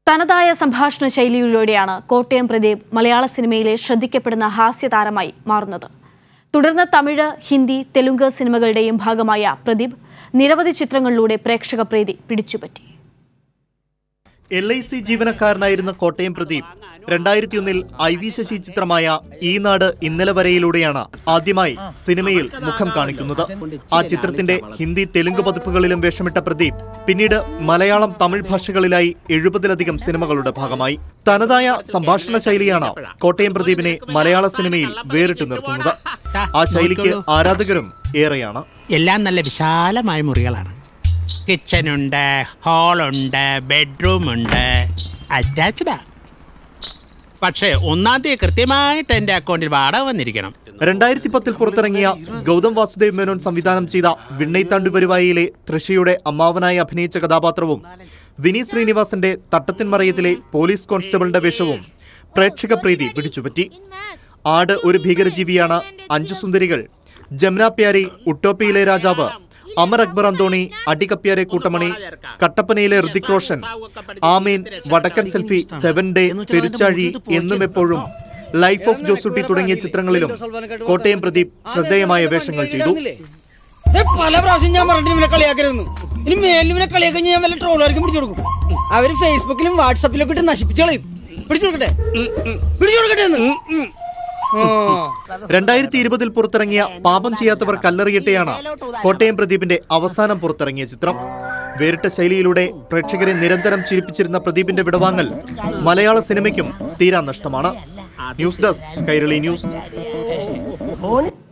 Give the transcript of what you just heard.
തനതായ സംഭാഷണ ശൈലിയിലൂടെയാണ് കോട്ടയം പ്രദീപ് മലയാള സിനിമയിലെ ശ്രദ്ധിക്കപ്പെടുന്ന ഹാസ്യതാരമായി മാറുന്നത് തുടർന്ന് തമിഴ് ഹിന്ദി തെലുങ്ക് സിനിമകളുടെയും ഭാഗമായ പ്രദീപ് നിരവധി ചിത്രങ്ങളിലൂടെ പ്രേക്ഷക പ്രീതി പിടിച്ചുപറ്റി എൽ ഐ സി ജീവനക്കാരനായിരുന്ന കോട്ടയം പ്രദീപ് രണ്ടായിരത്തി ഒന്നിൽ ഐ വി ശശി ചിത്രമായ ഈ നാട് ഇന്നലെ വരെയിലൂടെയാണ് ആദ്യമായി സിനിമയിൽ മുഖം കാണിക്കുന്നത് ആ ചിത്രത്തിന്റെ ഹിന്ദി തെലുങ്ക് പതിപ്പുകളിലും വേഷമിട്ട പ്രദീപ് പിന്നീട് മലയാളം തമിഴ് ഭാഷകളിലായി എഴുപതിലധികം സിനിമകളുടെ ഭാഗമായി തനതായ സംഭാഷണ ശൈലിയാണ് കോട്ടയം പ്രദീപിനെ മലയാള സിനിമയിൽ വേറിട്ടു നിർത്തുന്നത് ആ ശൈലിക്ക് ആരാധകരും ഏറെയാണ് എല്ലാം നല്ല വിശാലമായ മുറികളാണ് കിച്ചനുണ്ട് ഹാളുണ്ട് ബെഡ്റൂമുണ്ട് അറ്റാച്ച്ഡാ പക്ഷേ ഒന്നാം തീയതി കൃത്യമായിട്ട് എൻ്റെ അക്കൗണ്ടിൽ വാടക വന്നിരിക്കണം രണ്ടായിരത്തി പത്തിൽ പുറത്തിറങ്ങിയ ഗൗതം വാസുദേവ് മേനോൻ സംവിധാനം ചെയ്ത വിണ്ണൈത്താണ്ടു വരുവായിലെ തൃശയുടെ അമ്മാവനായി അഭിനയിച്ച കഥാപാത്രവും വിനീത് ശ്രീനിവാസന്റെ തട്ടത്തിൻ മറയത്തിലെ പോലീസ് കോൺസ്റ്റബിളിന്റെ വേഷവും പ്രേക്ഷക പ്രീതി പിടിച്ചുപറ്റി ആട് ഒരു ഭീകരജീവിയാണ് അഞ്ചു സുന്ദരികൾ ജമുന പ്യാരി ഉട്ടോപ്പിയിലെ രാജാവ് അമർ അക്ബർ അന്തോണി അടികപ്പ്യാരെ കൂട്ടമണി കട്ടപ്പനയിലെ ഋതിക് റോഷൻ ആമീൻ വടക്കൻ സെൽഫി സെവൻ ഡേ പെരുച്ചാഴി എന്നും എപ്പോഴും ലൈഫ് ഓഫ് ജോസുട്ടി തുടങ്ങിയ ചിത്രങ്ങളിലും കോട്ടയം പ്രദീപ് ശ്രദ്ധേയമായ വേഷങ്ങൾ ചെയ്തു ദേ പല പ്രാവശ്യം ഞാൻ പറഞ്ഞിട്ട് ഇവനെ കളിയാക്കരുതെന്ന് ഇനി മേലിൽ ഇവനെ കളിയാക്കാൻ ഞാൻ വല്ല ട്രോളുകാർക്കും പിടിച്ചു കൊടുക്കും അവര് ഫേസ്ബുക്കിലും വാട്സപ്പിലും ഒക്കെ ഇട്ട് നശിപ്പിച്ചു കളയും പിടിച്ചു കൊടുക്കട്ടെ പിടിച്ചു കൊടുക്കട്ടെ എന്ന് രണ്ടായിരത്തി ഇരുപതിൽ പുറത്തിറങ്ങിയ പാപം ചെയ്യാത്തവർ കല്ലെറിയട്ടെയാണ് കോട്ടയം പ്രദീപിന്റെ അവസാനം പുറത്തിറങ്ങിയ ചിത്രം വേറിട്ട ശൈലിയിലൂടെ പ്രേക്ഷകരെ നിരന്തരം ചിരിപ്പിച്ചിരുന്ന പ്രദീപിന്റെ വിടവാങ്ങൽ മലയാള സിനിമയ്ക്കും തീരാ നഷ്ടമാണ് ന്യൂസ് ഡെസ്ക് കൈരളി ന്യൂസ്